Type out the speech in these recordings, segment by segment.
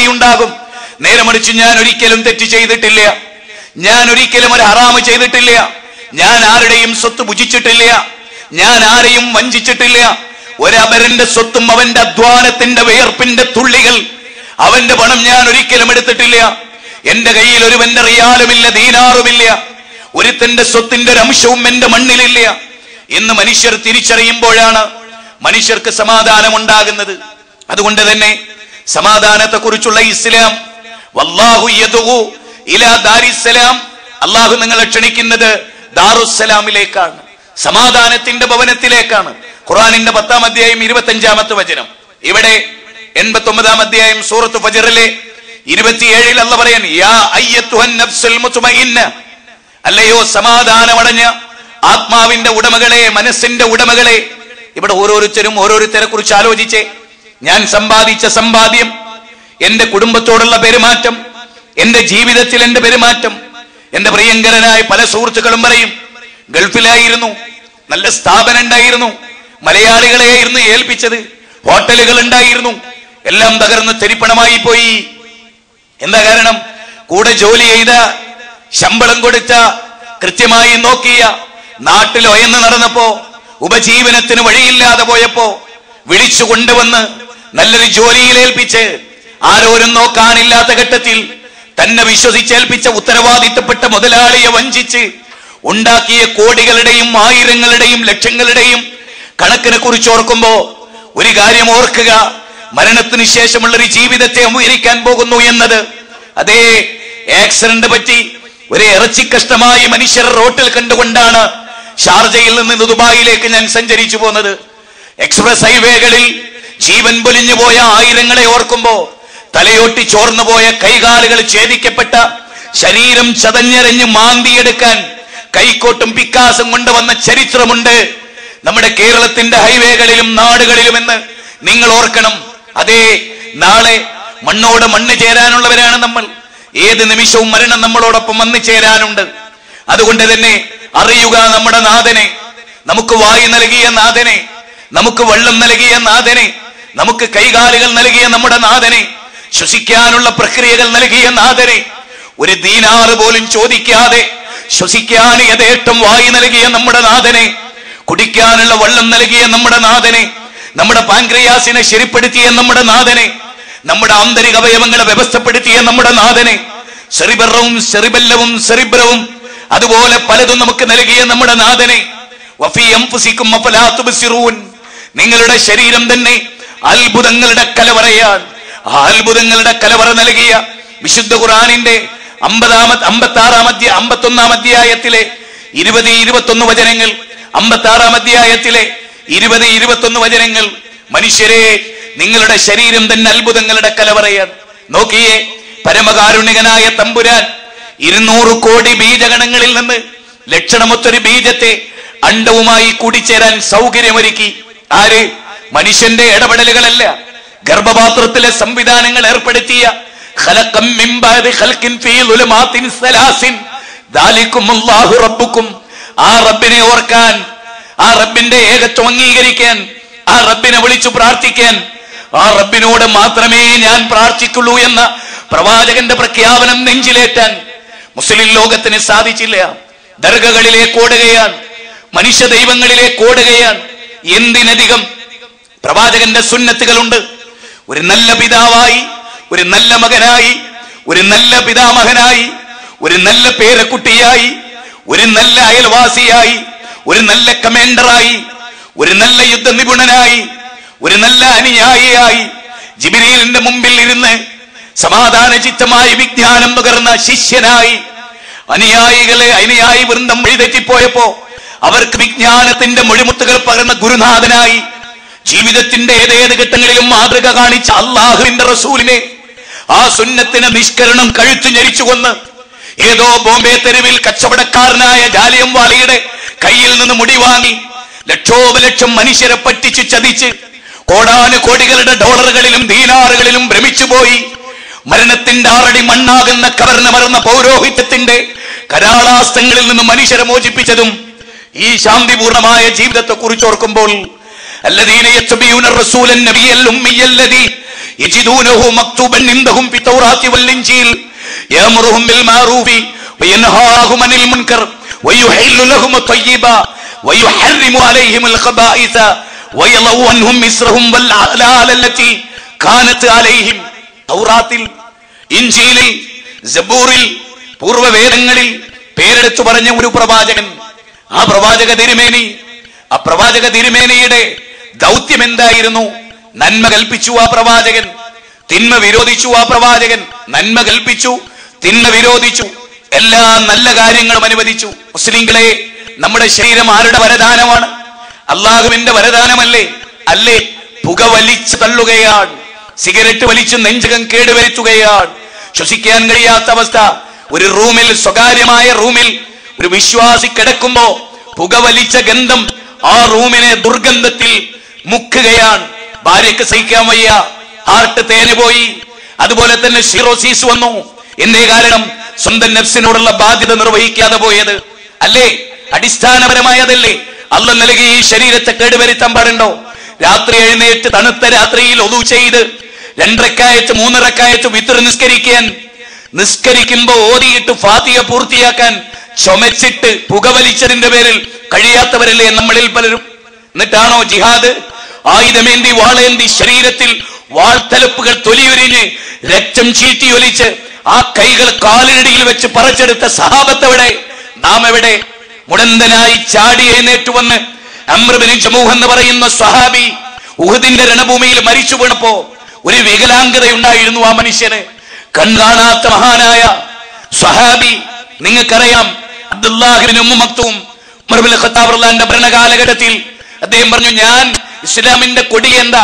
പേടിയുണ്ടാകും നേരെ മറിച്ച് ഞാൻ ഒരിക്കലും തെറ്റ് ചെയ്തിട്ടില്ല ഞാൻ ഒരിക്കലും ഒരു ഹറാമ് ചെയ്തിട്ടില്ല ഞാൻ ആരുടെയും സ്വത്ത് ഭുജിച്ചിട്ടില്ല ഞാൻ ആരെയും വഞ്ചിച്ചിട്ടില്ല ഒരപരന്റെ സ്വത്തും അവന്റെ അധ്വാനത്തിന്റെ വിയർപ്പിന്റെ തുള്ളികൾ അവന്റെ പണം ഞാൻ ഒരിക്കലും എടുത്തിട്ടില്ല എന്റെ കയ്യിൽ ഒരുവന്റെ റിയാലുമില്ല ദീനാറുമില്ല ഒരുത്തന്റെ സ്വത്തിന്റെ ഒരു അംശവും എന്റെ മണ്ണിലില്ല എന്ന് മനുഷ്യർ തിരിച്ചറിയുമ്പോഴാണ് മനുഷ്യർക്ക് സമാധാനം ഉണ്ടാകുന്നത് അതുകൊണ്ട് തന്നെ സമാധാനത്തെ കുറിച്ചുള്ള ഇസ്ലാം വല്ലാഹു യദുഉ ഇലാ ദാരിസ്സലാം അള്ളാഹു നിങ്ങളെ ക്ഷണിക്കുന്നത് ദാറുസ്സലാമിലേക്കാണ് സമാധാനത്തിന്റെ ഭവനത്തിലേക്കാണ് ഖുറാനിന്റെ പത്താം അധ്യായം ഇരുപത്തഞ്ചാമത്തെ വചനം ഇവിടെ എൺപത്തി ഒമ്പതാം അധ്യായം സൂറത്ത് ഫജറിലെ ഇരുപത്തിയേഴിൽ അല്ല പറയാൻ യാ അയ്യത്തുഹൻ നഫ്സുൽ മുത്മഇന്ന അല്ലയോ സമാധാനമടഞ്ഞ ആത്മാവിന്റെ ഉടമകളെ മനസ്സിന്റെ ഉടമകളെ ഇവിടെ ഓരോരുത്തരും ഓരോരുത്തരെ കുറിച്ച് ആലോചിച്ചേ ഞാൻ സമ്പാദിച്ച സമ്പാദ്യം എന്റെ കുടുംബത്തോടുള്ള പെരുമാറ്റം എന്റെ ജീവിതത്തിൽ എന്റെ പെരുമാറ്റം എന്റെ പ്രിയങ്കരനായ പല സുഹൃത്തുക്കളും പറയും ഗൾഫിലായിരുന്നു നല്ല സ്ഥാപനം ഉണ്ടായിരുന്നു മലയാളികളെയായിരുന്നു ഏൽപ്പിച്ചത് ഹോട്ടലുകൾ ഉണ്ടായിരുന്നു എല്ലാം തകർന്ന് തെരിപ്പണമായി പോയി എന്താ കാരണം കൂടെ ജോലി ചെയ്ത ശമ്പളം കൊടുത്ത കൃത്യമായി നോക്കിയ നാട്ടിൽ ഒയന്ന് നടന്നപ്പോ ഉപജീവനത്തിന് വഴിയില്ലാതെ പോയപ്പോ വിളിച്ചു കൊണ്ടുവന്ന് നല്ലൊരു ജോലിയിൽ ഏൽപ്പിച്ച് ആരോരും നോക്കാനില്ലാത്ത ഘട്ടത്തിൽ തന്നെ വിശ്വസിച്ചേൽപ്പിച്ച ഉത്തരവാദിത്തപ്പെട്ട മുതലാളിയെ വഞ്ചിച്ച് ഉണ്ടാക്കിയ കോടികളുടെയും ആയിരങ്ങളുടെയും ലക്ഷങ്ങളുടെയും കണക്കിനെ കുറിച്ച് ഓർക്കുമ്പോ ഒരു കാര്യം ഓർക്കുക മരണത്തിന് ശേഷമുള്ള ഒരു ജീവിതത്തെ അഭിമുഖീകരിക്കാൻ പോകുന്നു എന്നത് അതേ ആക്സിഡന്റ് പറ്റി ഒരു ഇറച്ചി കഷ്ടമായി മനുഷ്യർ റോട്ടിൽ കണ്ടുകൊണ്ടാണ് ഷാർജയിൽ നിന്ന് ദുബായിലേക്ക് ഞാൻ സഞ്ചരിച്ചു പോന്നത് എക്സ്പ്രസ് ഹൈവേകളിൽ ജീവൻ പൊലിഞ്ഞു പോയ ആയിരങ്ങളെ ഓർക്കുമ്പോ തലയോട്ടി ചോർന്നു പോയ കൈകാലുകൾ ഛേദിക്കപ്പെട്ട ശരീരം ചതഞ്ഞെറിഞ്ഞ് മാന്തിയെടുക്കാൻ കൈക്കോട്ടും പിക്കാസും കൊണ്ടുവന്ന ചരിത്രമുണ്ട് നമ്മുടെ കേരളത്തിന്റെ ഹൈവേകളിലും നാടുകളിലുമെന്ന് നിങ്ങൾ ഓർക്കണം അതേ നാളെ മണ്ണോട് മണ്ണ് ചേരാനുള്ളവരാണ് നമ്മൾ ഏത് നിമിഷവും മരണം നമ്മളോടൊപ്പം വന്നു ചേരാനുണ്ട് അതുകൊണ്ട് തന്നെ അറിയുക നമ്മുടെ നാഥനെ നമുക്ക് വായു നൽകിയ നാഥനെ നമുക്ക് വെള്ളം നൽകിയ നാഥനെ നമുക്ക് കൈകാലുകൾ നൽകിയ നമ്മുടെ നാഥനെ ശ്വസിക്കാനുള്ള പ്രക്രിയകൾ നൽകിയ നാഥനെ ഒരു ദീനാറ് പോലും ചോദിക്കാതെ ശ്വസിക്കാൻ യഥേഷ്ടം വായു നൽകിയ നമ്മുടെ നാഥനെ കുടിക്കാനുള്ള വെള്ളം നൽകിയ നമ്മുടെ നാഥനെ നമ്മുടെ പാൻക്രിയാസിനെ ശരിപ്പെടുത്തിയ നമ്മുടെ നാഥനെ നമ്മുടെ ആന്തരിക അവയവങ്ങളെ വ്യവസ്ഥപ്പെടുത്തിയ നമ്മുടെ നാഥനെ സെറിബറവും സെറിബല്ലവും സെറിബ്രവും അതുപോലെ പലതും നമുക്ക് നൽകിയ നമ്മുടെ നാഥനെ വഫീ അൻഫുസിക്കും അഫലാ തുബ്സിറൂൻ. നിങ്ങളുടെ ശരീരം തന്നെ അത്ഭുതങ്ങളുടെ കലവറയാണ് ആ അത്ഭുതങ്ങളുടെ കലവറ നൽകിയ വിശുദ്ധ ഖുറാനിന്റെ അമ്പതാമത് അമ്പത്തി ആറാം അധ്യായ അമ്പത്തി ഒന്നാം അധ്യായത്തിലെ ഇരുപത് ഇരുപത്തൊന്ന് വചനങ്ങൾ അമ്പത്തി ആറാം അധ്യായത്തിലെ ഇരുപത് ഇരുപത്തൊന്ന് വചനങ്ങൾ മനുഷ്യരെ നിങ്ങളുടെ ശരീരം തന്നെ അത്ഭുതങ്ങളുടെ കലവറയാണ് നോക്കിയേ പരമകാരുണികനായ തമ്പുരാൻ ഇരുന്നൂറ് കോടി ബീജഗണങ്ങളിൽ നിന്ന് ലക്ഷണമൊത്തൊരു ബീജത്തെ അണ്ടവുമായി കൂടിച്ചേരാൻ സൗകര്യമൊരുക്കി ആര് മനുഷ്യന്റെ ഇടപെടലുകളല്ല ഗർഭപാത്രത്തിലെ സംവിധാനങ്ങൾ ഏർപ്പെടുത്തിയ ഖലഖം മിൻ ബഅദി ഖൽഖിൻ ഫീ ളുലുമാത്തിൻ സലാസിൻ ദാലിക്കും അല്ലാഹു റബ്ബുക്കും ആ റബ്ബിനെ ഓർക്കാൻ ആ റബ്ബിന്റെ ഏകത്വം അംഗീകരിക്കാൻ ആ റബ്ബിനെ വിളിച്ചു പ്രാർത്ഥിക്കാൻ ആ റബ്ബിനോട് മാത്രമേ ഞാൻ പ്രാർത്ഥിക്കുള്ളൂ എന്ന പ്രവാചകന്റെ പ്രഖ്യാപനം നെഞ്ചിലേറ്റാൻ മുസ്ലിം ലോകത്തിന് സാധിച്ചില്ല ദർഗകളിലേക്ക് ഓടുകയാണ് മനുഷ്യ ദൈവങ്ങളിലേക്ക് ഓടുകയാണ് എന്തിനധികം പ്രവാചകന്റെ സുന്നത്തുകളുണ്ട് ഒരു നല്ല പിതാവായി ഒരു നല്ല മകനായി ഒരു നല്ല പിതാമഹനായി ഒരു നല്ല പേരക്കുട്ടിയായി ഒരു നല്ല അയൽവാസിയായി ഒരു നല്ല കമാൻഡറായി ഒരു നല്ല യുദ്ധ നിപുണനായി ഒരു നല്ല അനുയായിയായി ജിബിരിലിന്റെ മുമ്പിൽ ഇരുന്ന് സമാധാന ചിത്തമായി വിജ്ഞാനം നുകർന്ന ശിഷ്യനായി അനുയായികളെ അനുയായി വൃന്ദം വഴിതെറ്റിപ്പോയപ്പോ അവർക്ക് വിജ്ഞാനത്തിന്റെ മൊഴിമുത്തുകൾ പകർന്ന ഗുരുനാഥനായി ജീവിതത്തിന്റെ ഏതേത് ഘട്ടങ്ങളിലും മാതൃക കാണിച്ച അള്ളാഹുവിന്റെ റസൂലിനെ ആ സുന്നത്തിന് നിഷ്കരണം കഴുത്തു ഞെരിച്ചുകൊന്ന് ഏതോ ബോംബെ തെരുവിൽ കച്ചവടക്കാരനായ ജാലിയം വാലിയുടെ കയ്യിൽ നിന്ന് മുടി വാങ്ങി ലക്ഷോപലക്ഷം മനുഷ്യരെ പറ്റിച്ചു ചതിച്ച് കോടാനു കോടികളുടെ ഡോളറുകളിലും ദീനാറുകളിലും ഭ്രമിച്ചുപോയി മരണത്തിന്റെ ആറടി മണ്ണാകുന്ന കവർന്നമർന്ന പൗരോഹിത്യത്തിന്റെ കരാളാസ്തങ്ങളിൽ നിന്ന് മനുഷ്യരെ മോചിപ്പിച്ചതും ഈ ശാന്തിപൂർണമായ ജീവിതത്തെ കുറിച്ച് ഓർക്കുമ്പോൾ الذين يتبعون الرسول النبي الأمي الذي يجدونه مكتوبا عندهم في التوراة والإنجيل يأمرهم بالمعروف وينهاهم عن المنكر ويحل لهم الطيبة ويحرم عليهم الخبائث ويضع عنهم مصرهم والأغلال التي كانت عليهم തൗറാത്തിൽ ഇഞ്ചിയിലിൽ ജബൂറിൽ പൂർവ്വവേദങ്ങളിൽ പേരെടുത്തു പറഞ്ഞ ഒരു പ്രവാചകൻ ആ പ്രവാചക തിരുമേനി ആ പ്രവാചക തിരുമേനിയുടെ ദൗത്യം എന്തായിരുന്നു നന്മ കൽപ്പിച്ചു ആ പ്രവാചകൻ തിന്മ വിരോധിച്ചു ആ പ്രവാചകൻ നന്മ കൽപ്പിച്ചു തിന്മ വിരോധിച്ചു എല്ലാ നല്ല കാര്യങ്ങളും അനുവദിച്ചു മുസ്ലിങ്ങളെ നമ്മുടെ ശരീരം ആരുടെ വരദാനമാണ് അള്ളാഹുവിന്റെ വരദാനമല്ലേ അല്ലേ പുക വലിച്ചു തള്ളുകയാണ് സിഗരറ്റ് വലിച്ച് നെഞ്ചകം കേടുവരുത്തുകയാണ് ശ്വസിക്കാൻ കഴിയാത്ത അവസ്ഥ ഒരു റൂമിൽ സ്വകാര്യമായ റൂമിൽ ഒരു വിശ്വാസി കിടക്കുമ്പോ പുക വലിച്ച ഗന്ധം ആ റൂമിനെ ദുർഗന്ധത്തിൽ മുക്കുകയാണ് ഭാര്യക്ക് സഹിക്കാൻ വയ്യ ഹാർട്ട് തേഞ്ഞു പോയി അതുപോലെ തന്നെ സിറോസീസ് വന്നു എന്തേ കാരണം സ്വന്തം നഫ്സിനോടുള്ള ബാധ്യത നിർവഹിക്കാതെ പോയത് അല്ലേ അടിസ്ഥാനപരമായതല്ലേ അല്ല നൽകി ഈ ശരീരത്തെ കേടുവരുത്താൻ പാടുണ്ടോ രാത്രി എഴുന്നേറ്റ് തണുത്ത രാത്രിയിൽ ഒതു ചെയ്ത് രണ്ടരക്കായത്ത് മൂന്നരക്കായത്ത് വിത്ര നിസ്കരിക്കാൻ നിസ്കരിക്കുമ്പോ ഓതിയിട്ട് ഫാത്തിയ പൂർത്തിയാക്കാൻ ചുമച്ചിട്ട് പുകവലിച്ചതിന്റെ പേരിൽ കഴിയാത്തവരല്ലേ നമ്മളിൽ പലരും എന്നിട്ടാണോ ജിഹാദ് ആയുധമേന്തി വാളേന്തി ശരീരത്തിൽ വാൾത്തലപ്പുകൾ തൊലിയുരിഞ്ഞ് രക്തം ചീറ്റിയൊലിച്ച് ആ കൈകൾ കാലിനടിയിൽ വെച്ച് പറിച്ചെടുത്ത സഹാബത്തെവിടെ നാം എവിടെ മുടന്തനായി ചാടി എഴുന്നേറ്റ് വന്ന് അമ്രബിന് ജമൂഹ് എന്ന് പറയുന്ന സ്വഹാബി ഉഹദിന്റെ രണഭൂമിയിൽ മരിച്ചു വീണപ്പോ ഒരു വികലാംഗതയുണ്ടായിരുന്നു ആ മനുഷ്യന് കൺകാണാത്ത മഹാനായ സ്വഹാബി നിങ്ങൾക്കറിയാം അബ്ദുല്ലാഹിബിൻ ഉമ്മ മക്തൂം ഉമർബിൻ ഖത്താബ് റളിയല്ലാഹുവിന്റെ ഭരണകാലഘട്ടത്തിൽ അദ്ദേഹം പറഞ്ഞു ഞാൻ ഇസ്ലാമിന്റെ കൊടി എന്താ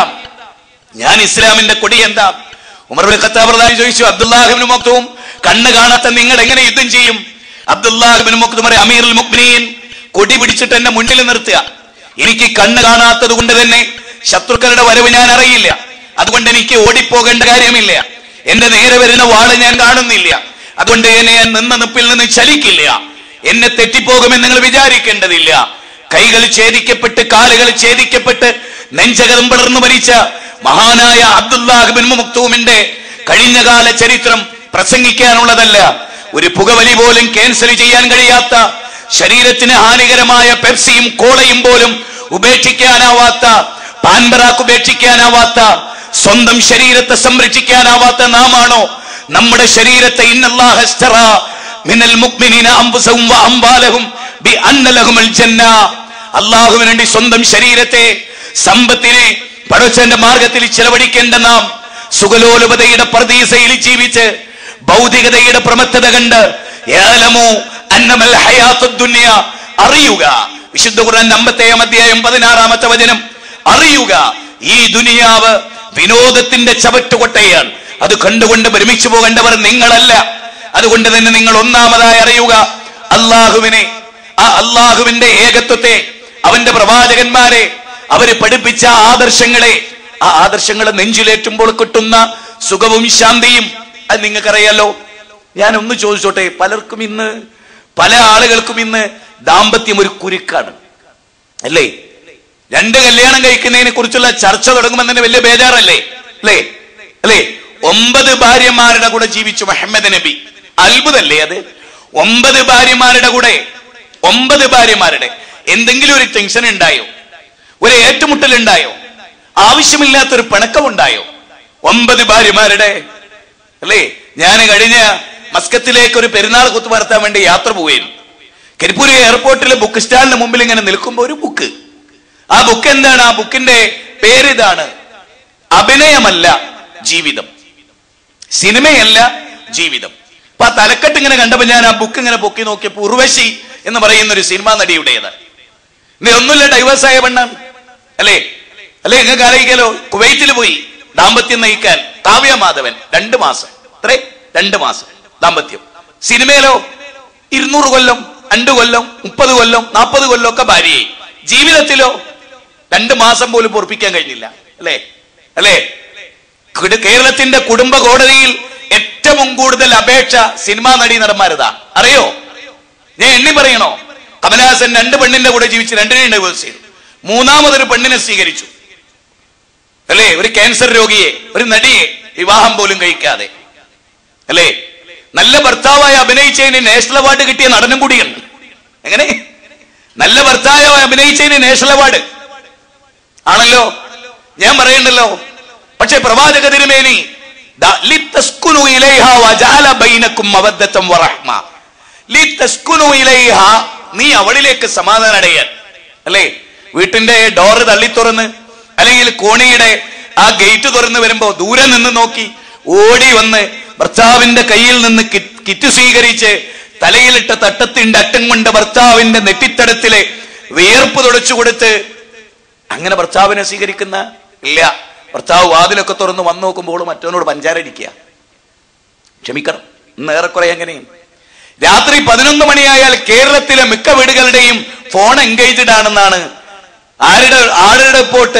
ഞാൻ ഇസ്ലാമിന്റെ കൊടി എന്താ ഉമർബിൻ ഖത്താബ് റളിയല്ലാഹു ചോദിച്ചു അബ്ദുല്ലാഹിബിൻ മക്തൂം കണ്ണ് കാണാത്ത നിങ്ങൾ എങ്ങനെ യുദ്ധം ചെയ്യും അബ്ദുല്ലാഹിബിൻ മക്തൂം പറയും അമീറുൽ മുഅ്മിനീൻ കൊടി പിടിച്ചിട്ട് എന്നെ മുന്നിൽ നിർത്തുക എനിക്ക് കണ്ണ് കാണാത്തത് കൊണ്ട് തന്നെ ശത്രുക്കളുടെ വരവ് ഞാൻ അറിയില്ല അതുകൊണ്ട് എനിക്ക് ഓടിപ്പോകേണ്ട കാര്യമില്ല എന്റെ നേരെ വരുന്ന വാള് ഞാൻ കാണുന്നില്ല അതുകൊണ്ട് എന്നെ ഞാൻ നിന്ന നിപ്പിൽ നിന്ന് ചലിക്കില്ല എന്നെ തെറ്റിപ്പോകുമെന്ന് നിങ്ങൾ വിചാരിക്കേണ്ടതില്ല കൈകൾ ഛേദിക്കപ്പെട്ട് കാലുകൾ ഛേദിക്കപ്പെട്ട് നെഞ്ചകം പിളർന്നു മരിച്ച മഹാനായ അബ്ദുല്ലാഹിബിൻ മുക്തൂമിന്റെ കഴിഞ്ഞകാല ചരിത്രം പ്രസംഗിക്കാനുള്ളതല്ല ഒരു പുകവലി പോലും ക്യാൻസൽ ചെയ്യാൻ കഴിയാത്ത ശരീരത്തിന് ഹാനികരമായ പെപ്സിയും കോളയും പോലും ഉപേക്ഷിക്കാനാവാത്ത പാൻപറാക്ക് ഉപേക്ഷിക്കാനാവാത്ത സ്വന്തം ശരീരത്തെ സംരക്ഷിക്കാനാവാത്ത നാമാണോ നമ്മുടെ ശരീരത്തെ ഇന്നല്ലാഹ ഇസ്തറ മിനൽ മുഅ്മിനീന അൻഫുസഹും വ അംവാലഹും ബി അന്ന ലഹുമുൽ ജന്ന അല്ലാഹുവിന് വേണ്ടി സ്വന്തം ശരീരത്തെ സമ്പത്തിനെ പടച്ചന്റെ മാർഗത്തിൽ ചെലവഴിക്കേണ്ട നാം സുഖലോലുപതയുടെ പ്രതീസയിൽ ജീവിച്ച് ഭൗതികതയുടെ പ്രമത്തത കണ്ട് ഏലമോ അന്നമൽ ഹയാത്തുദ് ദുനിയ അറിയുക വിശുദ്ധ ഖുർആൻ അമ്പത്തേഴാം അധ്യായം പതിനാറാമത്തെ വചനം അറിയുക ഈ ദുനിയാവ് വിനോദത്തിന്റെ ചവറ്റുകൊട്ടയാണ് അത് കണ്ടുകൊണ്ട് ഒരുമിച്ച് പോകേണ്ടവർ നിങ്ങളല്ല അതുകൊണ്ട് തന്നെ നിങ്ങൾ ഒന്നാമതായി അറിയുക അള്ളാഹുവിനെ ആ അള്ളാഹുവിന്റെ ഏകത്വത്തെ അവന്റെ പ്രവാചകന്മാരെ അവര് പഠിപ്പിച്ച ആദർശങ്ങളെ ആ ആദർശങ്ങളെ നെഞ്ചിലേറ്റുമ്പോൾ കിട്ടുന്ന സുഖവും ശാന്തിയും അത് നിങ്ങൾക്കറിയാലോ ഞാൻ ഒന്ന് ചോദിച്ചോട്ടെ പലർക്കും ഇന്ന് പല ആളുകൾക്കും ഇന്ന് ദാമ്പത്യം ഒരു കുരുക്കാണ് അല്ലേ രണ്ട് കല്യാണം കഴിക്കുന്നതിനെ കുറിച്ചുള്ള ചർച്ച തുടങ്ങുമെന്ന് തന്നെ വലിയ ബേജാറല്ലേ അല്ലേ അല്ലേ ഒമ്പത് ഭാര്യമാരുടെ കൂടെ ജീവിച്ചു മുഹമ്മദ് നബി അത്ഭുതല്ലേ അത് ഒമ്പത് ഭാര്യമാരുടെ കൂടെ ഒമ്പത് ഭാര്യമാരുടെ എന്തെങ്കിലും ഒരു ടെൻഷൻ ഉണ്ടായോ ഒരു ഏറ്റുമുട്ടൽ ഉണ്ടായോ ആവശ്യമില്ലാത്തൊരു പിണക്കമുണ്ടായോ ഒമ്പത് ഭാര്യമാരുടെ അല്ലേ ഞാൻ കഴിഞ്ഞ മസ്കത്തിലേക്ക് ഒരു പെരുന്നാൾ കുത്തു നടത്താൻ വേണ്ടി യാത്ര പോവുകയായിരുന്നു കരിപ്പൂർ എയർപോർട്ടിലെ ബുക്ക് സ്റ്റാളിന് മുമ്പിൽ ഇങ്ങനെ നിൽക്കുമ്പോൾ ഒരു ബുക്ക് ആ ബുക്ക് എന്താണ് ആ ബുക്കിന്റെ പേര് ഇതാണ് അഭിനയമല്ല ജീവിതം സിനിമയല്ല ജീവിതം അപ്പൊ ആ തലക്കെട്ട് ഇങ്ങനെ കണ്ടപ്പോ ഞാൻ ആ ബുക്ക് ഇങ്ങനെ പൊക്കി നോക്കിയപ്പോ ഉർവശി എന്ന് പറയുന്ന ഒരു സിനിമാ നടിയുടേത് ഇത് ഒന്നുമില്ല ഡൈവേഴ്സ് ആയ പെണ്ണാണ് അല്ലേ അല്ലേ നിങ്ങൾക്ക് അറിയിക്കാലോ കുവൈറ്റിൽ പോയി ദാമ്പത്യം നയിക്കാൻ കാവ്യ മാധവൻ രണ്ട് മാസം അത്രേ രണ്ട് മാസം ദാമ്പത്യം സിനിമയിലോ ഇരുന്നൂറ് കൊല്ലം രണ്ട് കൊല്ലം മുപ്പത് കൊല്ലം നാൽപ്പത് കൊല്ലം ഒക്കെ ഭാര്യയായി ജീവിതത്തിലോ രണ്ട് മാസം പോലും പൊറപ്പിക്കാൻ കഴിഞ്ഞില്ല അല്ലേ അല്ലേ കുട- കേരളത്തിന്റെ കുടുംബ കോടതിയിൽ ഏറ്റവും കൂടുതൽ അപേക്ഷ സിനിമാ നടി നടന്മാരതാ അറിയോ ഞാൻ എണ്ണി പറയണോ കമലഹാസൻ രണ്ട് പെണ്ണിന്റെ കൂടെ ജീവിച്ച് രണ്ടിനെയും ഡൈവേഴ്സ് ചെയ്തു മൂന്നാമതൊരു പെണ്ണിനെ സ്വീകരിച്ചു അല്ലേ ഒരു ക്യാൻസർ രോഗിയെ ഒരു നടിയെ വിവാഹം പോലും കഴിക്കാതെ അല്ലേ നല്ല ഭർത്താവായി അഭിനയിച്ചതിന് നാഷണൽ അവാർഡ് കിട്ടിയ നടനും കൂടിയാണ് എങ്ങനെ നല്ല ഭർത്താവായി അഭിനയിച്ചതിന് നാഷണൽ അവാർഡ് ആണല്ലോ ഞാൻ പറയണ്ടല്ലോ പക്ഷെ പ്രവാചക തിരുമേനി ദാ- ലിത്തസ്കുനു ഇലൈഹ വജഅല ബൈനക്കും മവദ്ദത്തം വറഹ്മ. ലിത്തസ്കുനു ഇലൈഹ നീ അവളിലേക്ക് സമാധാനം അടയാൻ അല്ലേ വീട്ടിന്റെ ഡോറ് തള്ളി തുറന്ന് അല്ലെങ്കിൽ കോണിയുടെ ആ ഗേറ്റ് തുറന്ന് വരുമ്പോ ദൂരെ നിന്ന് നോക്കി ഓടി വന്ന് ഭർത്താവിന്റെ കയ്യിൽ നിന്ന് കി- കിറ്റ് സ്വീകരിച്ച് തലയിലിട്ട തട്ടത്തിന്റെ അട്ടം കൊണ്ട് ഭർത്താവിന്റെ നെറ്റിത്തടത്തിലെ വിയർപ്പ് തുടച്ചു കൊടുത്ത് അങ്ങനെ ഭർത്താവിനെ സ്വീകരിക്കുന്ന ഇല്ല ഭർത്താവ് വാതിലൊക്കെ തുറന്ന് വന്നു നോക്കുമ്പോൾ മറ്റവനോട് പഞ്ചാര ഇരിക്കുക ക്ഷമിക്കണം ഇന്ന് ഏറെക്കുറെ എങ്ങനെയും രാത്രി പതിനൊന്ന് മണിയായാൽ കേരളത്തിലെ മിക്ക വീടുകളുടെയും ഫോൺ എൻഗേജ്ഡ് ആണെന്നാണ് ആരുടെ ആരുടെ റിപ്പോർട്ട്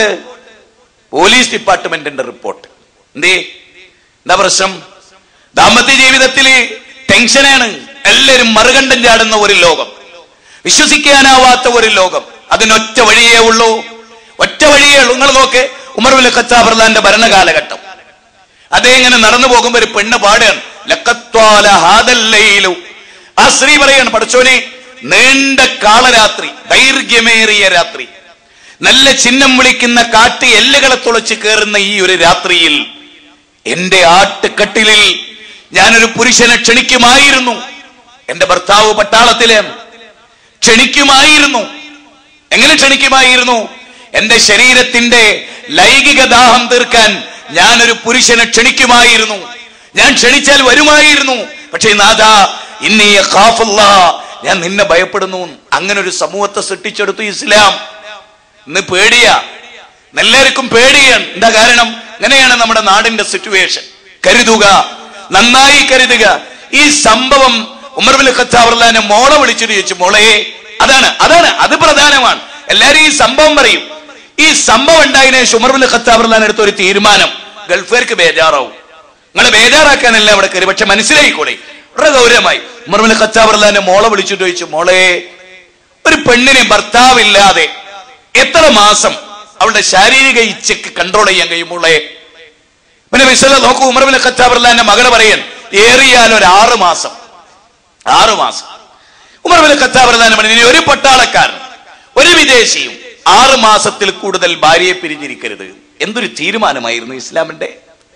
പോലീസ് ഡിപ്പാർട്ട്മെന്റിന്റെ റിപ്പോർട്ട് എന്തേ എന്താ പ്രശ്നം ദാമ്പത്യ ജീവിതത്തിൽ ടെൻഷനാണ് എല്ലാവരും മറുകണ്ടം ചാടുന്ന ഒരു ലോകം വിശ്വസിക്കാനാവാത്ത ഒരു ലോകം അതിനൊറ്റ വഴിയേ ഉള്ളൂ ഒറ്റ വഴിയേ ഉള്ളൂ നിങ്ങൾ നോക്ക് ഉമർവിൽ ഖത്താബർലാന്റെ ഭരണകാലഘട്ടം അതേ ഇങ്ങനെ നടന്നു പോകുമ്പോ ഒരു പെണ്ണ് പാടുകയാണ് ലക്കത്വാല ഹാദല്ലയിലു ആ സ്ത്രീ പറയാണ് പഠിച്ചോനെ നീണ്ട കാളരാത്രി ദൈർഘ്യമേറിയ രാത്രി നല്ല ചിഹ്നം വിളിക്കുന്ന കാട്ടി എല്ലുകളെ തുളച്ച് കയറുന്ന ഈ ഒരു രാത്രിയിൽ എന്റെ ആട്ടുകട്ടിലിൽ ഞാനൊരു പുരുഷനെ ക്ഷണിക്കുമായിരുന്നു എന്റെ ഭർത്താവ് പട്ടാളത്തിലെ ക്ഷണിക്കുമായിരുന്നു എങ്ങനെ ക്ഷണിക്കുമായിരുന്നു എന്റെ ശരീരത്തിന്റെ ലൈംഗിക ദാഹം തീർക്കാൻ ഞാനൊരു പുരുഷനെ ക്ഷണിക്കുമായിരുന്നു ഞാൻ ക്ഷണിച്ചാൽ വരുമായിരുന്നു പക്ഷേ നാഥ ഇന്നീ ഖാഫുള്ള ഞാൻ നിന്നെ ഭയപ്പെടുന്നു അങ്ങനെ ഒരു സമൂഹത്തെ സൃഷ്ടിച്ചെടുത്തു ഇസ്ലാം ഇന്ന് പേടിയാ എല്ലാവർക്കും പേടിയാണ് എന്താ കാരണം അങ്ങനെയാണ് നമ്മുടെ നാടിന്റെ സിറ്റുവേഷൻ കരുതുക നന്നായി കരുതുക ഈ സംഭവം ഉമർബിൽ ഖത്താവർലാനെ മോളെ വിളിച്ചിട്ട് ചോദിച്ചു മോളെ അതാണ് അതാണ് അത് പ്രധാനമാണ് എല്ലാരും ഈ സംഭവം പറയും ഈ സംഭവം ഉണ്ടായതിനു ശേഷം ഉമർബിൽ ഖത്താവർലാൻ എടുത്ത ഒരു തീരുമാനം ഗൾഫുകാർക്ക് ബേജാറാവും നിങ്ങളെ ബേജാറാക്കാനല്ല അവിടെ കയറി പക്ഷെ മനസ്സിലായിക്കോളെ വളരെ ഗൗരവമായി ഉമർബിൽ ഖത്താവർലാനെ മോളെ വിളിച്ചിട്ട് ചോദിച്ചു മോളെ ഒരു പെണ്ണിനെ ഭർത്താവില്ലാതെ എത്ര മാസം അവളുടെ ശാരീരിക ഇച്ഛക്ക് കൺട്രോൾ ചെയ്യാൻ കഴിയും മോളെ പിന്നെ വിസല നോക്കൂ ഉമർബിൻ ഖത്താബർലാന്റെ മകള് പറയാൻ ഏറിയാൽ ഒരു ആറ് മാസം ആറ് മാസം ഉമർബിൻ ഖത്താബർലാൻ പറഞ്ഞു ഒരു പട്ടാളക്കാരൻ ഒരു വിദേശിയും ആറ് മാസത്തിൽ കൂടുതൽ ഭാര്യയെ പിരിഞ്ഞിരിക്കരുത് എന്തൊരു തീരുമാനമായിരുന്നു ഇസ്ലാമിന്റെ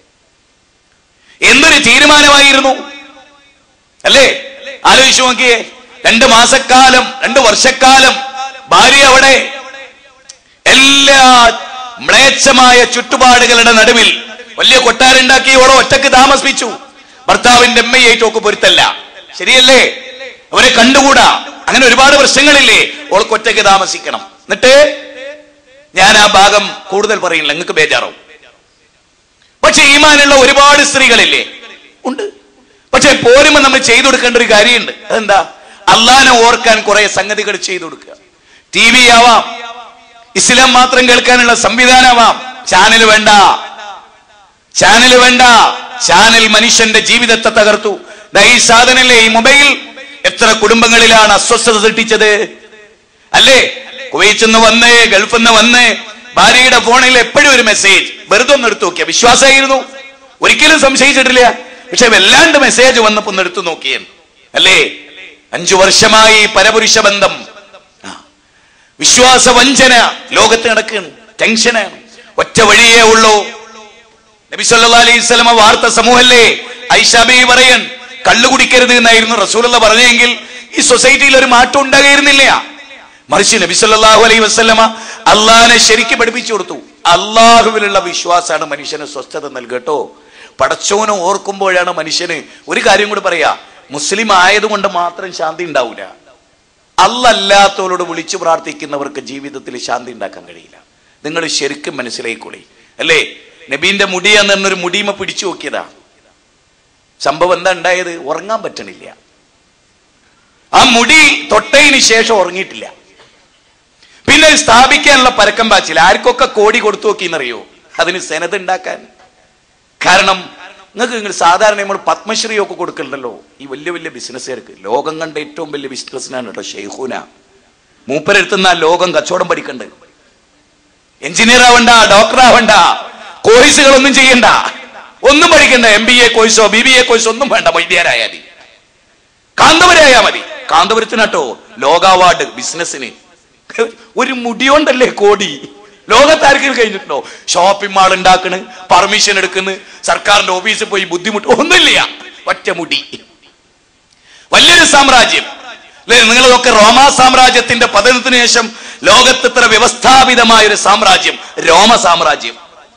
എന്തൊരു തീരുമാനമായിരുന്നു അല്ലേ ആലോചിച്ചു നോക്കിയേ രണ്ട് മാസക്കാലം രണ്ട് വർഷക്കാലം ഭാര്യ അവിടെ എല്ലാ മ്ലേച്ഛമായ ചുറ്റുപാടുകളുടെ നടുവിൽ വലിയ കൊട്ടാരുണ്ടാക്കി ഓളോ ഒറ്റക്ക് താമസിപ്പിച്ചു ഭർത്താവിന്റെ അമ്മയായിട്ടോക്ക് പൊരുത്തല്ല ശരിയല്ലേ അവരെ കണ്ടുകൂടാ അങ്ങനെ ഒരുപാട് പ്രശ്നങ്ങളില്ലേ ഓൾക്ക് ഒറ്റക്ക് താമസിക്കണം എന്നിട്ട് ഞാൻ ആ ഭാഗം കൂടുതൽ പറയില്ല നിങ്ങൾക്ക് ബേജാറാവും പക്ഷെ ഈമാനുള്ള ഒരുപാട് സ്ത്രീകളില്ലേ ഉണ്ട് പക്ഷെ പോരുമ്പോ നമ്മൾ ചെയ്തു കൊടുക്കേണ്ട ഒരു കാര്യമുണ്ട് അതെന്താ അള്ളാനെ ഓർക്കാൻ കുറെ സംഗതികൾ ചെയ്തു കൊടുക്കുക ടി വി ആവാം ഇസ്ലാം മാത്രം കേൾക്കാനുള്ള സംവിധാനമാവാം ചാനൽ വേണ്ട ചാനൽ വേണ്ട ചാനൽ മനുഷ്യന്റെ ജീവിതത്തെ തകർത്തു ദാ ഈ സാധനല്ലേ ഈ മൊബൈൽ എത്ര കുടുംബങ്ങളിലാണ് അസ്വസ്ഥത സൃഷ്ടിച്ചത് അല്ലേ കുവൈറ്റിൽ നിന്ന് വന്ന് ഗൾഫിൽ നിന്ന് വന്ന് ഭാര്യയുടെ ഫോണിൽ എപ്പോഴും ഒരു മെസ്സേജ് വെറുതെ ഒന്ന് എടുത്തു നോക്കിയ വിശ്വാസമായിരുന്നു ഒരിക്കലും സംശയിച്ചിട്ടില്ല പക്ഷെ വല്ലാണ്ട് മെസ്സേജ് വന്നപ്പോ ഒന്ന് എടുത്തു നോക്കിയേ അല്ലേ അഞ്ചു വർഷമായി പരപുരുഷ ബന്ധം ആ. വിശ്വാസ വഞ്ചന ലോകത്ത് നടക്കുകയാണ് ടെൻഷനാണ് ഒറ്റ വഴിയേ ഉള്ളൂ നബി സല്ലല്ലാഹു അലൈഹി വസല്ലമ വാർത്ത സമൂഹല്ലേ ഐഷാബി പറയൻ കള്ളു കുടിക്കരുത് എന്നായിരുന്നു റസൂലുള്ള പറഞ്ഞെങ്കിൽ ഈ സൊസൈറ്റിയിൽ ഒരു മാറ്റം ഉണ്ടാകുന്നില്ല മറിച്ച് നബി സല്ലല്ലാഹു അലൈഹി വസല്ലമ അള്ളാഹിനെ ശരിക്കും പഠിപ്പിച്ചു കൊടുത്തു അള്ളാഹുവിലുള്ള വിശ്വാസമാണ് മനുഷ്യന് സ്വസ്ഥത നൽകട്ടോ പടച്ചോനെ ഓർക്കുമ്പോഴാണ് മനുഷ്യന് ഒരു കാര്യം കൂടി പറയാ മുസ്ലിം ആയതുകൊണ്ട് മാത്രം ശാന്തി ഉണ്ടാവില്ല അല്ലല്ലാത്തവരോട് വിളിച്ചു പ്രാർത്ഥിക്കുന്നവർക്ക് ജീവിതത്തിൽ ശാന്തി ഉണ്ടാക്കാൻ കഴിയില്ല നിങ്ങൾ ശരിക്കും മനസ്സിലായിക്കോളി അല്ലേ നബീന്റെ മുടി എന്നൊരു മുടിമ പിടിച്ചു നോക്കിയതാ സംഭവം എന്താ ഉണ്ടായത് ഉറങ്ങാൻ പറ്റണില്ല ആ മുടി തൊട്ടതിന് ശേഷം ഉറങ്ങിയിട്ടില്ല പിന്നെ അത് സ്ഥാപിക്കാനുള്ള പരക്കം പാച്ചില്ല ആർക്കൊക്കെ കോടി കൊടുത്തു നോക്കിയെന്നറിയോ അതിന് സെനത് ഉണ്ടാക്കാൻ കാരണം നിങ്ങൾക്ക് നിങ്ങൾ സാധാരണ നമ്മൾ പത്മശ്രീ ഒക്കെ കൊടുക്കലുണ്ടല്ലോ ഈ വലിയ വലിയ ബിസിനസ്സുകാർക്ക് ലോകം കണ്ട ഏറ്റവും വലിയ ബിസിനസ്സിനാണ് കേട്ടോ ഷെയ്ഖൂന മൂപ്പരെടുത്തുന്ന ലോകം കച്ചവടം പഠിക്കണ്ട് എഞ്ചിനീയർ ആവണ്ട ഡോക്ടർ ആവണ്ട കോഴ്സുകളൊന്നും ചെയ്യണ്ട ഒന്നും പഠിക്കണ്ട എം ബി എ കോഴ്സോ ബി ബി എ കോഴ്സോ ഒന്നും വേണ്ട വൈദ്യരായാൽ മതി കാന്തപുരായാ മതി കാന്തപുരത്തിനാട്ടോ ലോക അവാർഡ് ബിസിനസ്സിന് ഒരു മുടിയോണ്ടല്ലേ കോടി ലോകത്താർക്കും കഴിഞ്ഞിട്ടുണ്ടോ ഷോപ്പിംഗ് മാൾ ഉണ്ടാക്കണ് പെർമിഷൻ എടുക്കുന്നു സർക്കാരിന്റെ ഓഫീസിൽ പോയി ബുദ്ധിമുട്ട് ഒന്നുമില്ല ഒറ്റ മുടി വലിയൊരു സാമ്രാജ്യം അല്ലെ നിങ്ങളതൊക്കെ റോമാ സാമ്രാജ്യത്തിന്റെ പതനത്തിന് ശേഷം ലോകത്ത് ഇത്ര വ്യവസ്ഥാപിതമായ ഒരു സാമ്രാജ്യം രോമ സാമ്രാജ്യം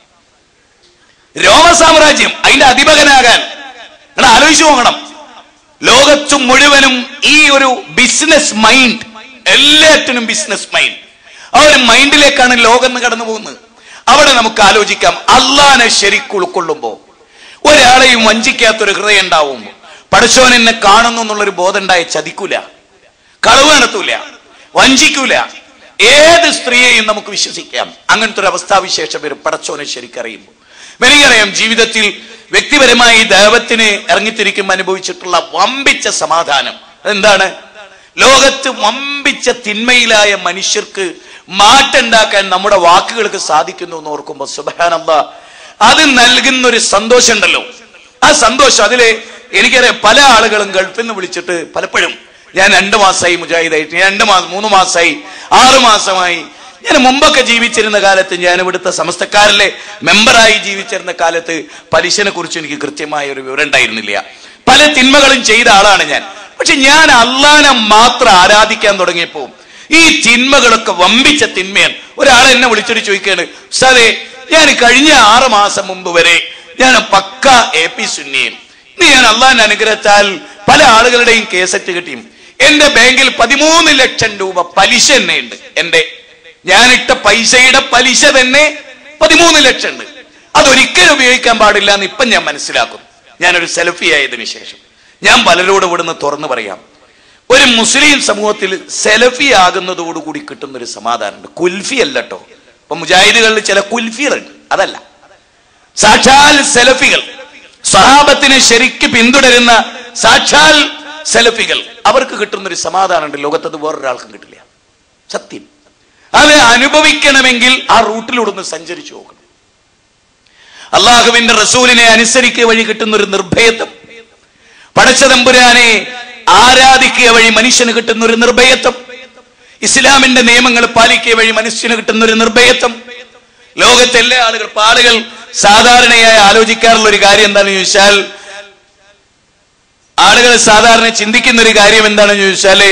രോമ സാമ്രാജ്യം അതിന്റെ അധിപകനാകാൻ നിങ്ങൾ ആലോചിച്ചു നോക്കണം ലോകത്തും മുഴുവനും ഈ ഒരു ബിസിനസ് മൈൻഡ് എല്ലാറ്റിനും ബിസിനസ് മൈൻഡ് ആ ഒരു മൈൻഡിലേക്കാണ് ലോകം എന്ന് കടന്നു പോകുന്നത് അവിടെ നമുക്ക് ആലോചിക്കാം അള്ളാനെ ശരിക്കും ഉൾക്കൊള്ളുമ്പോ ഒരാളെയും വഞ്ചിക്കാത്തൊരു ഹൃദയം ഉണ്ടാവും പടച്ചോൻ എന്നെ കാണുന്നു എന്നുള്ളൊരു ബോധം ഉണ്ടായ ചതിക്കൂല കളവ് നടത്തൂല വഞ്ചിക്കൂല ഏത് സ്ത്രീയെയും നമുക്ക് വിശ്വസിക്കാം അങ്ങനത്തെ ഒരു അവസ്ഥാവിശേഷം വരും പടച്ചോനെ ശരിക്കറിയുമ്പോൾ എനിക്കറിയാം ജീവിതത്തിൽ വ്യക്തിപരമായി ദൈവത്തിന് ഇറങ്ങിത്തിരിക്കുമ്പോൾ അനുഭവിച്ചിട്ടുള്ള വമ്പിച്ച സമാധാനം എന്താണ് ലോകത്ത് വമ്പിച്ച തിന്മയിലായ മനുഷ്യർക്ക് മാറ്റുണ്ടാക്കാൻ നമ്മുടെ വാക്കുകൾക്ക് സാധിക്കുന്നു എന്ന് ഓർക്കുമ്പോൾ സുബാനന്ദ അത് നൽകുന്ന ഒരു സന്തോഷം ഉണ്ടല്ലോ ആ സന്തോഷം അതില് എനിക്കറിയാം പല ആളുകളും ഗൾഫിൽ നിന്ന് വിളിച്ചിട്ട് പലപ്പോഴും ഞാൻ രണ്ടു മാസമായി മുജാഹിദായിട്ട് ഞാൻ രണ്ട് മാസം മൂന്ന് മാസമായി ആറു മാസമായി ഞാൻ മുമ്പൊക്കെ ജീവിച്ചിരുന്ന കാലത്ത് ഞാൻ ഇവിടുത്തെ സമസ്തക്കാരിലെ മെമ്പറായി ജീവിച്ചിരുന്ന കാലത്ത് പലിശനെ കുറിച്ച് എനിക്ക് കൃത്യമായ ഒരു വിവരം ഉണ്ടായിരുന്നില്ല പല തിന്മകളും ചെയ്ത ആളാണ് ഞാൻ പക്ഷെ ഞാൻ അള്ളാനെ മാത്രം ആരാധിക്കാൻ തുടങ്ങിയപ്പോ ഈ തിന്മകളൊക്കെ വമ്പിച്ച തിന്മയാണ് ഒരാൾ എന്നെ വിളിച്ചിട്ട് ചോദിക്കുകയാണ് സാറേ ഞാൻ കഴിഞ്ഞ ആറ് മാസം മുമ്പ് വരെ ഞാൻ പക്ക എ പി സുന്നിയും ഇന്ന് ഞാൻ അള്ളാന്റെ അനുഗ്രഹത്താൽ പല ആളുകളുടെയും കേസറ്റ് കിട്ടിയും എന്റെ ബാങ്കിൽ പതിമൂന്ന് ലക്ഷം രൂപ പലിശ തന്നെ ഉണ്ട് എന്റെ ഞാനിട്ട പൈസയുടെ പലിശ തന്നെ പതിമൂന്ന് ലക്ഷം ഉണ്ട് അതൊരിക്കലും ഉപയോഗിക്കാൻ പാടില്ല എന്ന് ഇപ്പം ഞാൻ മനസ്സിലാക്കുന്നു ഞാനൊരു സെൽഫി ആയതിനു ശേഷം ഞാൻ പലരോടും ഇവിടുന്ന് തുറന്നു പറയാം ഒരു മുസ്ലിം സമൂഹത്തിൽ സെലഫി ആകുന്നതോടുകൂടി കിട്ടുന്ന ഒരു സമാധാനമുണ്ട് കുൽഫി അല്ല കേട്ടോ ഇപ്പൊ മുജാഹിദുകളിൽ ചില കുൽഫികളുണ്ട് അതല്ല സാക്ഷാൽ സെലഫികൾ സഹാബത്തിനെ ശരിക്ക് പിന്തുടരുന്ന സാക്ഷാൽ സെലഫികൾ അവർക്ക് കിട്ടുന്ന ഒരു സമാധാനമുണ്ട് ലോകത്തത് വേറൊരാൾക്കും കിട്ടില്ല സത്യം അത് അനുഭവിക്കണമെങ്കിൽ ആ റൂട്ടിലൂടെ ഒന്ന് സഞ്ചരിച്ചു നോക്കണം അള്ളാഹുവിന്റെ റസൂലിനെ അനുസരിക്കുക വഴി കിട്ടുന്ന ഒരു നിർഭയത്വം പടച്ചതമ്പുരാനെ ആരാധിക്കുക വഴി മനുഷ്യന് കിട്ടുന്ന ഒരു നിർഭയത്വം ഇസ്ലാമിന്റെ നിയമങ്ങൾ പാലിക്കുക വഴി മനുഷ്യന് കിട്ടുന്ന ഒരു നിർഭയത്വം ലോകത്തെ എല്ലാ ആളുകൾ ഇപ്പൊ ആളുകൾ സാധാരണയായി ആലോചിക്കാറുള്ള ഒരു കാര്യം എന്താണെന്ന് ചോദിച്ചാൽ ആളുകൾ സാധാരണ ചിന്തിക്കുന്ന ഒരു കാര്യം എന്താണെന്ന് ചോദിച്ചാല്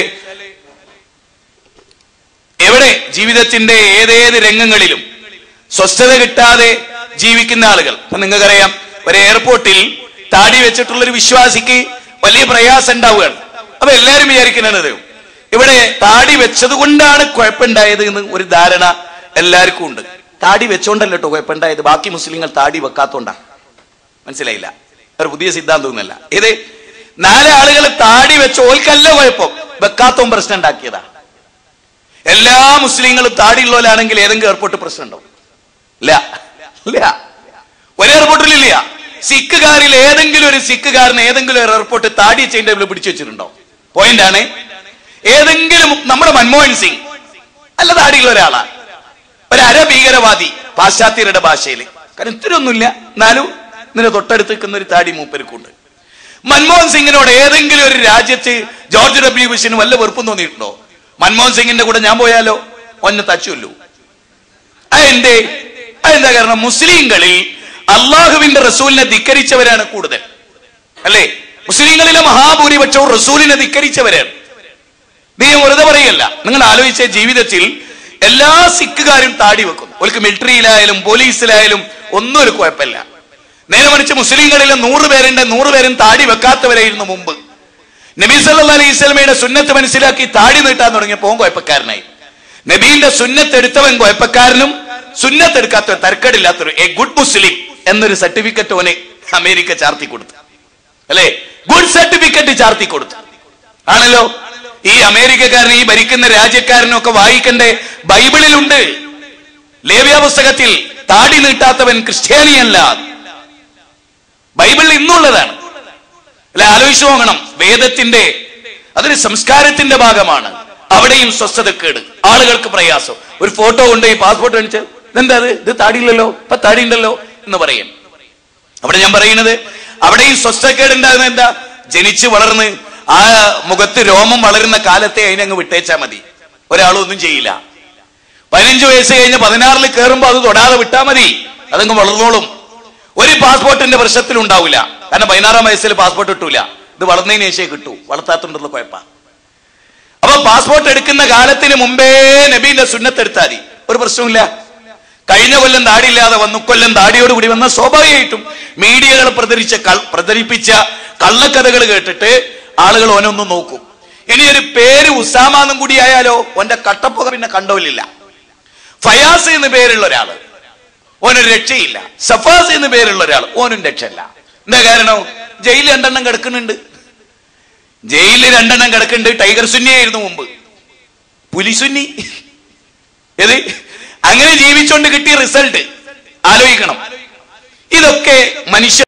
എവിടെ ജീവിതത്തിന്റെ ഏതേത് രംഗങ്ങളിലും സ്വസ്ഥത കിട്ടാതെ ജീവിക്കുന്ന ആളുകൾ ഇപ്പൊ നിങ്ങൾക്കറിയാം ഒരു എയർപോർട്ടിൽ താടി വെച്ചിട്ടുള്ള ഒരു വിശ്വാസിക്ക് വലിയ പ്രയാസം ഉണ്ടാവുകയാണ് അപ്പൊ എല്ലാരും വിചാരിക്കുന്നത് ഇവിടെ താടി വെച്ചത് കൊണ്ടാണ് കുഴപ്പമുണ്ടായത് എന്ന് ഒരു ധാരണ എല്ലാവർക്കും ഉണ്ട് താടി വെച്ചോണ്ടല്ലോ കേട്ടോ കുഴപ്പമുണ്ടായത് ബാക്കി മുസ്ലിങ്ങൾ താടി വെക്കാത്തോണ്ടാ മനസ്സിലായില്ല ഒരു പുതിയ സിദ്ധാന്തമൊന്നുമല്ല ഇത് നാല് ആളുകൾ താടി വെച്ച ഓൽക്കല്ല കുഴപ്പം വെക്കാത്തോൻ പ്രശ്നം ഉണ്ടാക്കിയതാ എല്ലാ മുസ്ലിങ്ങളും താടിയുള്ളവരാണെങ്കിൽ ഏതെങ്കിലും എയർപോർട്ട് പ്രശ്നമുണ്ടോ ഇല്ല ഇല്ല ഒരു എയർപോർട്ടിലില്ല സിഖുകാരിൽ ഏതെങ്കിലും ഒരു സിഖുകാരന് ഏതെങ്കിലും ഒരു എയർപോർട്ട് താടി ചെയിൻ ടേബിൾ പിടിച്ചു വെച്ചിട്ടുണ്ടോ പോയിന്റ് ആണ് ഏതെങ്കിലും നമ്മുടെ മൻമോഹൻ സിംഗ് അല്ല താടിയുള്ള ഒരാളാ ഒരു അരഭീകരവാദി പാശ്ചാത്യരുടെ ഭാഷയിൽ കാരണം ഇത്തിരൊന്നുമില്ല എന്നാലും ഇതിന് തൊട്ടടുത്ത് നിൽക്കുന്ന ഒരു താടി മൂപ്പരുക്കുണ്ട് മൻമോഹൻ സിംഗിനോട് ഏതെങ്കിലും ഒരു രാജ്യത്ത് ജോർജ് ഡബ്ല്യു ബുഷിന് വല്ല വെറുപ്പും തോന്നിയിട്ടുണ്ടോ മൻമോഹൻ സിംഗിന്റെ കൂടെ ഞാൻ പോയാലോ ഒന്നെ തച്ചുല്ലോ അതെന്തേ അതെന്താ കാരണം മുസ്ലിങ്ങളിൽ അള്ളാഹുവിന്റെ റസൂലിനെ ധിക്കരിച്ചവരാണ് കൂടുതൽ അല്ലേ മുസ്ലിങ്ങളിലെ മഹാഭൂരിപക്ഷവും റസൂലിനെ ധിക്കരിച്ചവരാണ് നീ വെറുതെ പറയല്ല നിങ്ങൾ ആലോചിച്ച ജീവിതത്തിൽ എല്ലാ സിഖുകാരും താടി വെക്കുന്നു അവർക്ക് മിലിറ്ററിയിലായാലും പോലീസിലായാലും ഒന്നും ഒരു കുഴപ്പമില്ല നേരെ മറിച്ച് മുസ്ലിങ്ങളിൽ നൂറ് പേരുണ്ട് നൂറ് പേരും താടി വെക്കാത്തവരായിരുന്നു മുമ്പ് നബി സല്ലല്ലാഹു അലൈഹി സ്വലമയുടെ സുന്നത്ത് മനസ്സിലാക്കി താടി നീട്ടാൻ തുടങ്ങിയപ്പോൾ കുഴപ്പക്കാരനായി നബീന്റെ സുന്നത്ത് എടുത്തവൻ കുഴപ്പക്കാരനും സുന്നത്ത് എടുക്കാത്തവൻ തരക്കേടില്ലാത്തൊരു എ ഗുഡ് മുസ്ലിം എന്നൊരു സർട്ടിഫിക്കറ്റ് ഓനെ അമേരിക്ക ചാർത്തി കൊടുത്തു അല്ലേ ഗുഡ് സർട്ടിഫിക്കറ്റ് ചാർത്തി കൊടുത്തു ആണല്ലോ ഈ അമേരിക്കക്കാരൻ ഈ ഭരിക്കുന്ന രാജ്യക്കാരനും ഒക്കെ വായിക്കണ്ടേ ബൈബിളിലുണ്ട് ലേവ്യ പുസ്തകത്തിൽ താടി നീട്ടാത്തവൻ ക്രിസ്ത്യാനിയല്ല ബൈബിളിൽ ഇന്നുള്ളതാണ് അല്ലെ ആലോചിച്ചു നോക്കണം വേദത്തിന്റെ അതൊരു സംസ്കാരത്തിന്റെ ഭാഗമാണ് അവിടെയും സ്വസ്ഥതക്കേട് ആളുകൾക്ക് പ്രയാസം ഒരു ഫോട്ടോ കൊണ്ട് ഈ പാസ്പോർട്ട് കാണിച്ചാൽ ഇതെന്താ അത് ഇത് താടിയില്ലല്ലോ ഇപ്പൊ താടി ഉണ്ടല്ലോ എന്ന് പറയും അവിടെ ഞാൻ പറയുന്നത് അവിടെ ഈ സ്വസ്ഥക്കേട് ഉണ്ടാകുന്നത് എന്താ ജനിച്ച് വളർന്ന് ആ മുഖത്ത് രോമം വളരുന്ന കാലത്തെ അതിനങ്ങ് വിട്ടേച്ചാ മതി ഒരാളും ഒന്നും ചെയ്യില്ല പതിനഞ്ച് വയസ്സ് കഴിഞ്ഞ് പതിനാറിൽ കയറുമ്പോ അത് തൊടാതെ വിട്ടാ മതി അതങ്ങ് വളർന്നോളും ഒരു പാസ്പോർട്ടിന്റെ പ്രശ്നത്തിൽ ഉണ്ടാവില്ല കാരണം പതിനാറാം വയസ്സിൽ പാസ്പോർട്ട് കിട്ടൂല ഇത് വളർന്നതിന് ശേഷമേ കിട്ടൂ വളർത്താത്തുണ്ടുള്ള കുഴപ്പ അപ്പൊ പാസ്പോർട്ട് എടുക്കുന്ന കാലത്തിന് മുമ്പേ നബീന്റെ സുന്നത്തെടുത്താൽ മതി ഒരു പ്രശ്നമില്ല കഴിഞ്ഞ കൊല്ലം താടിയില്ലാതെ വന്നു കൊല്ലം താടിയോട് കൂടി വന്ന സ്വാഭാവികമായിട്ടും മീഡിയകൾ പ്രചരിച്ച കൾ- പ്രചരിപ്പിച്ച കള്ളക്കഥകൾ കേട്ടിട്ട് ആളുകൾ ഓനൊന്നും നോക്കും ഇനി ഒരു പേര് ഉസാമാന്നും കൂടി ആയാലോ ഓന്റെ കട്ടപ്പുക പിന്നെ കണ്ടോലില്ല ഫയാസ് എന്ന് പേരുള്ള ഒരാള് ഓനൊരു രക്ഷയില്ല സഫാസ് എന്ന് പേരുള്ള ഒരാൾ ഓനും രക്ഷയില്ല എന്താ കാരണം ജയിലിൽ രണ്ടെണ്ണം കിടക്കുന്നുണ്ട് ജയിലിൽ രണ്ടെണ്ണം കിടക്കുന്നുണ്ട് ടൈഗർ സുന്നിയായിരുന്നു മുമ്പ് പുലി സുന്നി ഏത് അങ്ങനെ ജീവിച്ചുകൊണ്ട് കിട്ടിയ റിസൾട്ട് ആലോചിക്കണം ഇതൊക്കെ മനുഷ്യ